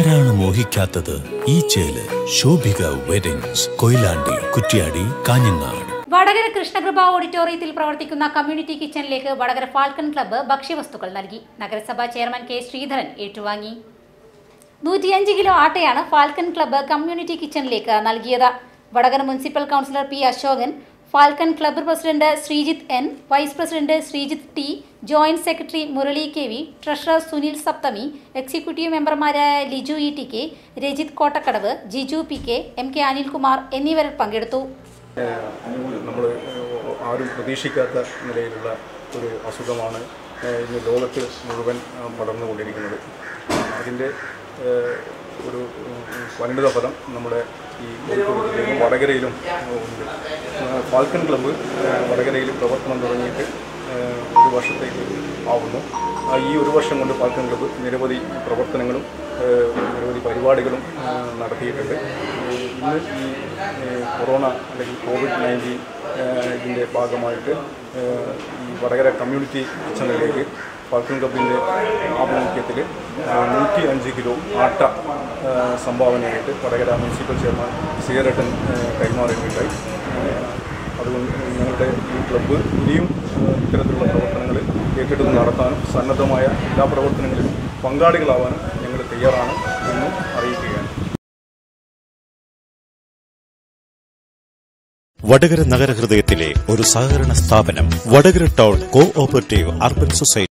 ആരാണ് മോഹിക്കാത്തത് ഈ ചേല് ശോഭിക വെഡിങ്സ് കൊയിലാണ്ടി കുറ്റ്യാടി കാഞ്ഞങ്ങാട് വടകര കൃഷ്ണകൃപ ഓഡിറ്റോറിയത്തിൽ പ്രവർത്തിക്കുന്ന കമ്മ്യൂണിറ്റി കിച്ചണിലേക്ക് വടകര ഫാൽക്കൺ ക്ലബ്ബ് ഭക്ഷ്യവസ്തുക്കൾ നൽകി നഗരസഭാ ചെയർമാൻ കെ ശ്രീധരൻ ഏറ്റുവാങ്ങി നൂറ്റിയഞ്ച് കിലോ ആട്ടയാണ് ഫാൽക്കൺ ക്ലബ്ബ് കമ്മ്യൂണിറ്റി കിച്ചണിലേക്ക് നൽകിയത് Vadakara municipal councillor P Ashokan Falcon club president Sreejith N vice president Sreejith T joint secretary Murali K V treasurer Sunil Sapthami executive മെമ്പർമാരായ Liju E T K Rajith Kottakkadavu Jiju P K M K Anilkumar എന്നിവർ പങ്കെടുത്തു നമ്മൾ ആരും പ്രതീക്ഷിക്കാത്ത നിലയിലുള്ള ഒരു അസുഖമാണ് ഏഹ്, ഇന്ന് ലോകത്ത് മുഴുവൻ ആ, പടർന്നുകൊണ്ടിരിക്കുന്നത് അതിൻ്റെ ഏഹ്, ഒരു ഉം, പരിണിത ഫലം നമ്മുടെ ഈ കോഴിക്കോട് ജില്ലയിലും വടകരയിലും ഉണ്ട് ഏഹ്, ഫാൽക്കൺ ക്ലബ്ബ് ഏഹ്, വടകരയിൽ പ്രവർത്തനം തുടങ്ങിയിട്ട് ഏഹ്, ഒരു വർഷത്തേക്ക് ആവുന്നു ആ, ഈ ഒരു വർഷം കൊണ്ട് ഫാൽക്കൺ ക്ലബ്ബ് നിരവധി പ്രവർത്തനങ്ങളും ഏഹ്, നിരവധി പരിപാടികളും ഏഹ്, നടത്തിയിട്ടുണ്ട് ഏഹ്, ഇന്ന് ഈ ഏഹ്, കൊറോണ അല്ലെങ്കിൽ കോവിഡ് നയൻറ്റീൻ ഇതിൻ്റെ ഭാഗമായിട്ട് ഏഹ്, ഈ വടകര കമ്മ്യൂണിറ്റി കിച്ചണിലേക്ക് ഫാൽക്കൺ ക്ലബിൻ്റെ ആഭിമുഖ്യത്തിൽ നൂറ്റി അഞ്ച് കിലോ ആട്ട ഏഹ്, സംഭാവനയായിട്ട് വടകര മുനിസിപ്പൽ ചെയർമാൻ സിയറട്ടൻ കൈമാറുകയുണ്ടായി ഏഹ്, അതുകൊണ്ട് ഞങ്ങളുടെ ഈ ക്ലബ്ബ് ഇനിയും ഏഹ്, ഇത്തരത്തിലുള്ള പ്രവർത്തനങ്ങൾ ഏറ്റെടുത്ത് നടത്താനും സന്നദ്ധമായ എല്ലാ പ്രവർത്തനങ്ങളിലും പങ്കാളികളാവാനും ഞങ്ങൾ തയ്യാറാണ് എന്നും അറിയിക്കുകയാണ് വടകര നഗരഹൃദയത്തിലെ ഒരു സഹകരണ സ്ഥാപനം Vadakara town cooperative urban society